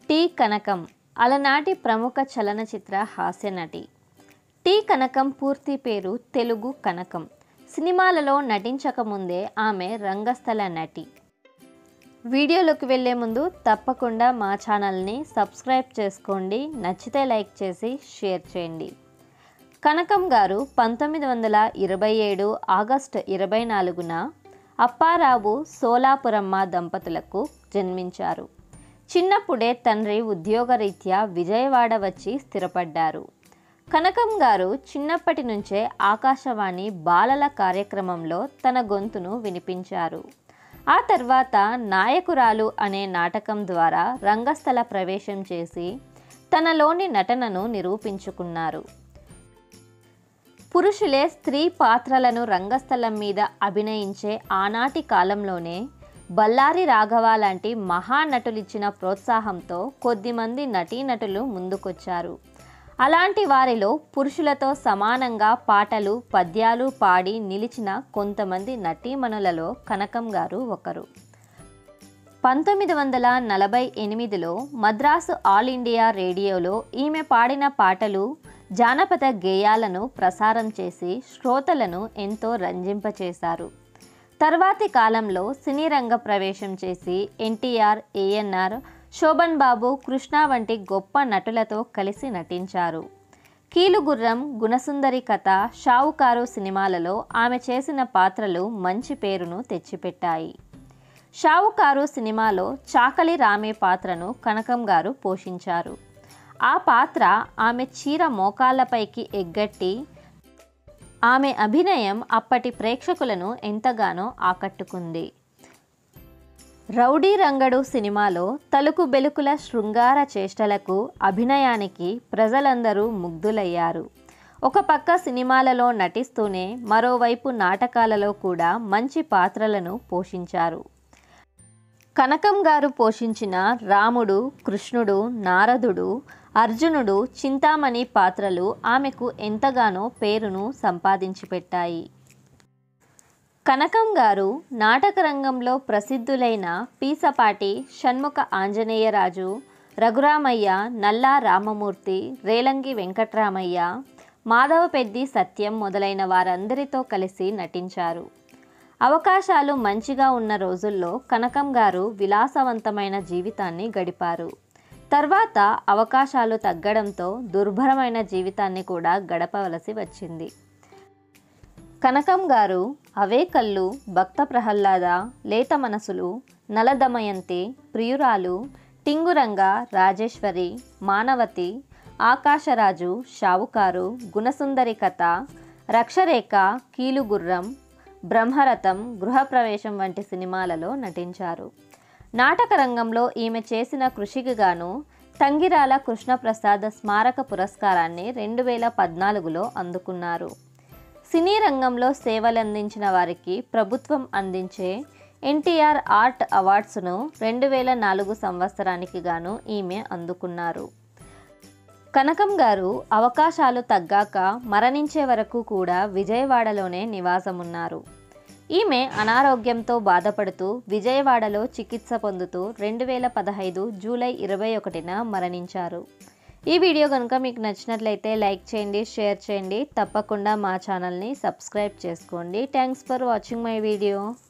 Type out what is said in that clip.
T కనకం అలనాటి ప్రముఖ చలనచిత్ర హాస్య నటి టి కనకం పూర్తి పేరు తెలుగు కనకం సినిమాలలో నటించకముందే ఆమె రంగస్థల నటి వీడియోలోకి వెళ్ళే ముందు తప్పకుండా మా ఛానల్ని సబ్స్క్రైబ్ చేసుకోండి నచ్చితే లైక్ చేసి షేర్ చేయండి కనకం గారు పంతొమ్మిది వందల ఇరవై ఏడు ఆగస్టు ఇరవై నాలుగున అప్పారావు సోలాపురమ్మ దంపతులకు జన్మించారు చిన్నప్పుడే తండ్రి ఉద్యోగరీత్యా విజయవాడ వచ్చి స్థిరపడ్డారు కనకం గారు చిన్నప్పటి నుంచే ఆకాశవాణి బాలల కార్యక్రమంలో తన గొంతును వినిపించారు ఆ తర్వాత నాయకురాలు అనే నాటకం ద్వారా రంగస్థల ప్రవేశం చేసి తనలోని నటనను నిరూపించుకున్నారు పురుషులే స్త్రీ పాత్రలను రంగస్థలం మీద అభినయించే ఆనాటి కాలంలోనే బల్లారి రాఘవ లాంటి మహానటులిచ్చిన ప్రోత్సాహంతో కొద్దిమంది నటీనటులు ముందుకొచ్చారు అలాంటి వారిలో పురుషులతో సమానంగా పాటలు పద్యాలు పాడి నిలిచిన కొంతమంది నటీమణులలో కనకం గారు ఒకరు పంతొమ్మిది వందల నలభై ఎనిమిదిలో మద్రాసు ఆల్ ఇండియా రేడియోలో ఈమె పాడిన పాటలు జానపద గేయాలను ప్రసారం చేసి శ్రోతలను ఎంతో రంజింపచేశారు తర్వాతి కాలంలో సినీ రంగ ప్రవేశం చేసి ఎన్టీఆర్ ఏఎన్ఆర్ శోభన్ బాబు కృష్ణ వంటి గొప్ప నటులతో కలిసి నటించారు కీలుగుర్రం గుణసుందరి కథ షావుకారు సినిమాలలో ఆమె చేసిన పాత్రలు మంచి పేరును తెచ్చిపెట్టాయి షావుకారు సినిమాలో చాకలి రామే పాత్రను కనకం గారు పోషించారు ఆ పాత్ర ఆమె చీర మోకాళ్ళపైకి ఎగ్గట్టి ఆమె అభినయం అప్పటి ప్రేక్షకులను ఎంతగానో ఆకట్టుకుంది రౌడీ రంగడు సినిమాలో తలుకు బెలుకుల శృంగార చేష్టలకు అభినయానికి ప్రజలందరూ ముగ్ధులయ్యారు ఒక పక్క సినిమాలలో నటిస్తూనే మరోవైపు నాటకాలలో కూడా మంచి పాత్రలను పోషించారు కనకం గారు పోషించిన రాముడు కృష్ణుడు నారదుడు అర్జునుడు చింతామణి పాత్రలు ఆమెకు ఎంతగానో పేరును సంపాదించి పెట్టాయి కనకం గారు నాటక రంగంలో ప్రసిద్ధులైన పీసపాటి షణ్ముఖ ఆంజనేయరాజు రఘురామయ్య నల్లా రామమూర్తి రేలంగి వెంకట్రామయ్య మాధవపెద్ది సత్యం మొదలైన వారందరితో కలిసి నటించారు అవకాశాలు మంచిగా ఉన్న రోజుల్లో కనకం గారు విలాసవంతమైన జీవితాన్ని గడిపారు తర్వాత అవకాశాలు తగ్గడంతో దుర్భరమైన జీవితాన్ని కూడా గడపవలసి వచ్చింది కనకం గారు అవే కళ్ళు భక్త ప్రహ్లాద లేత మనసులు నలదమయంతి ప్రియురాలు టింగురంగ రాజేశ్వరి మానవతి ఆకాశరాజు షావుకారు గుణసుందరి కథ రక్షరేఖ కీలుగుర్రం బ్రహ్మరథం గృహప్రవేశం వంటి సినిమాలలో నటించారు నాటక రంగంలో ఈమె చేసిన కృషికి గాను తంగిరాల కృష్ణప్రసాద్ స్మారక పురస్కారాన్ని రెండు వేల పద్నాలుగులో అందుకున్నారు సినీ రంగంలో సేవలందించిన వారికి ప్రభుత్వం అందించే ఎన్టీఆర్ ఆర్ట్ అవార్డ్స్ను రెండు వేల నాలుగు సంవత్సరానికి గాను ఈమె అందుకున్నారు కనకం గారు అవకాశాలు తగ్గాక మరణించే వరకు కూడా విజయవాడలోనే నివాసమున్నారు ఈమె అనారోగ్యంతో బాధపడుతూ విజయవాడలో చికిత్స పొందుతూ రెండు వేల పదహైదు జూలై ఇరవై ఒకటిన మరణించారు ఈ వీడియో కనుక మీకు నచ్చినట్లయితే లైక్ చేయండి షేర్ చేయండి తప్పకుండా మా ఛానల్ని సబ్స్క్రైబ్ చేసుకోండి thanks for watching my video